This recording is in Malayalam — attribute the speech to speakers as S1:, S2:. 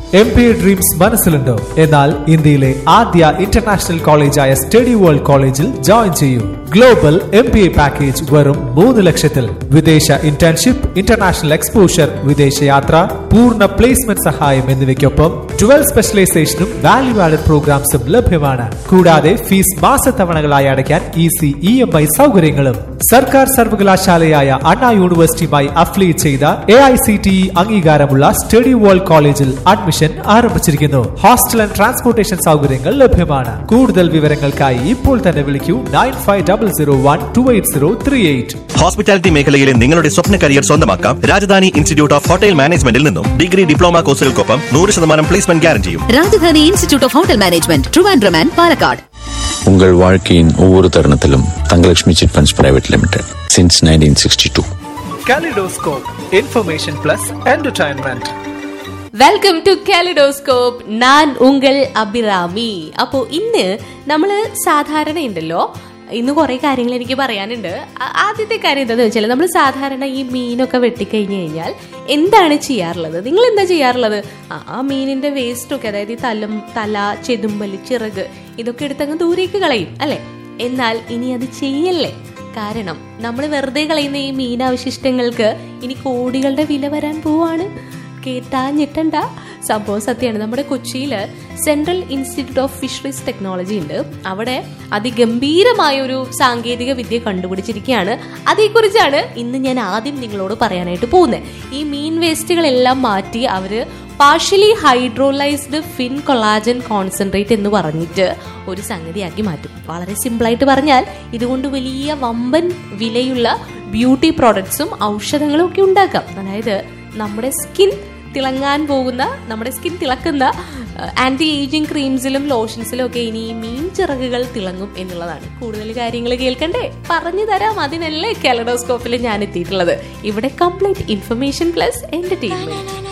S1: എം പി എ ഡ്രീംസ് മനസ്സിലുണ്ടോ എന്നാൽ ഇന്ത്യയിലെ ആദ്യ ഇന്റർനാഷണൽ കോളേജായ സ്റ്റഡി വേൾഡ് കോളേജിൽ ജോയിൻ ചെയ്യൂ global M P A package വെറും മൂന്ന് ലക്ഷത്തിൽ വിദേശ ഇന്റേൺഷിപ്പ് ഇന്റർനാഷണൽ എക്സ്പോഷർ വിദേശയാത്ര പൂർണ്ണ പ്ലേസ്മെന്റ് സഹായം എന്നിവയ്ക്കൊപ്പം ട്വൽവ് സ്പെഷ്യലൈസേഷനും വാല്യൂ ആഡഡ് പ്രോഗ്രാംസും ലഭ്യമാണ് കൂടാതെ ഫീസ് മാസത്തവണകളായി അടയ്ക്കാൻ ഈസി ഇ എം ഐ സൗകര്യങ്ങളും സർക്കാർ സർവകലാശാലയായ അണ്ണാ യൂണിവേഴ്സിറ്റിയുമായി അഫിലിയേറ്റ് ചെയ്ത A I C T E അംഗീകാരമുള്ള സ്റ്റഡി വേൾഡ് കോളേജിൽ അഡ്മിഷൻ ആരംഭിച്ചിരിക്കുന്നു ഹോസ്റ്റൽ ആൻഡ് ട്രാൻസ്പോർട്ടേഷൻ സൗകര്യങ്ങൾ ലഭ്യമാണ് കൂടുതൽ വിവരങ്ങൾക്കായി ഇപ്പോൾ തന്നെ വിളിക്കൂ nine five double zero one two eight zero three eight
S2: hospitality മേഖലയിലെ നിങ്ങളുടെ സ്വപ്ന കരിയർ സ്വന്തമാക്കാം രാജധാനി ഇൻസ്റ്റിറ്റ്യൂട്ട് ഓഫ് ഹോട്ടൽ മാനേജ്മെന്റിൽ നിന്നും ഡിഗ്രി ഡിപ്ലോമ കോഴ്സുകൾക്കൊപ്പം നൂറ് ശതമാനം പ്ലേസ്മെന്റ് ഗ്യാരണ്ടിയും
S3: Rajadhani institute of hotel management Trivandrum and Palakkad
S4: உங்கள் வாழ்க்கையின் ஒவ்வொரு தருணத்திலும் Thangalakshmi chit funds private limited since nineteen sixty two
S1: Kaleidoscope, information plus entertainment.
S5: Welcome to Kaleidoscope ഞാൻ ഉങ്കൾ അഭിറാമി അപ്പോൾ ഇന്ന് നമ്മൾ സാധാരണ ഉണ്ടല്ലോ ഇന്ന് കുറെ കാര്യങ്ങൾ എനിക്ക് പറയാനുണ്ട് ആ- ആദ്യത്തെ കാര്യം എന്താണെന്ന് വെച്ചാൽ നമ്മൾ സാധാരണ ഈ മീനൊക്കെ വെട്ടിക്കഴിഞ്ഞ് കഴിഞ്ഞാൽ എന്താണ് ചെയ്യാറുള്ളത് നിങ്ങൾ എന്താ ചെയ്യാറുള്ളത് ആ ആ മീനിന്റെ വേസ്റ്റ് ഒക്കെ അതായത് ഈ തലം തല ചെതുമ്പല് ചിറക് ഇതൊക്കെ എടുത്തങ്ങ് ദൂരേക്ക് കളയും അല്ലെ എന്നാൽ ഇനി അത് ചെയ്യല്ലേ കാരണം നമ്മൾ വെറുതെ കളയുന്ന ഈ മീനാവശിഷ്ടങ്ങൾക്ക് ഇനി കോടികളുടെ വില വരാൻ പോവാണ് കേട്ടാ ഞെട്ടണ്ട സംഭവം സത്യമാണ് നമ്മുടെ കൊച്ചിയിൽ central institute of fisheries technology ഉണ്ട് അവിടെ അതിഗംഭീരമായ ഒരു സാങ്കേതിക വിദ്യ കണ്ടുപിടിച്ചിരിക്കുകയാണ് അതേക്കുറിച്ചാണ് ഇന്ന് ഞാൻ ആദ്യം നിങ്ങളോട് പറയാനായിട്ട് പോകുന്നത് ഈ മീൻ വേസ്റ്റുകളെല്ലാം മാറ്റി അവര് partially hydrolysed fin collagen concentrate എന്ന് പറഞ്ഞിട്ട് ഒരു സംഗതിയാക്കി മാറ്റും വളരെ സിമ്പിളായിട്ട് പറഞ്ഞാൽ ഇതുകൊണ്ട് വലിയ വമ്പൻ വിലയുള്ള ബ്യൂട്ടി പ്രോഡക്ട്സും ഔഷധങ്ങളും ഒക്കെ ഉണ്ടാക്കാം അതായത് നമ്മുടെ സ്കിൻ തിളങ്ങാൻ പോകുന്ന നമ്മുടെ സ്കിൻ തിളക്കുന്ന ആന്റി ഏജിങ് ക്രീംസിലും ലോഷൻസിലും ഒക്കെ ഇനി ഈ മീൻ ചിറകുകൾ തിളങ്ങും എന്നുള്ളതാണ് കൂടുതൽ കാര്യങ്ങൾ കേൾക്കണ്ടേ പറഞ്ഞു തരാം അതിനല്ലേ കാലഡോസ്കോപ്പിൽ ഞാൻ എത്തിയിട്ടുള്ളത് ഇവിടെ കംപ്ലീറ്റ് ഇൻഫർമേഷൻ പ്ലസ് എന്റർടൈൻമെന്റ്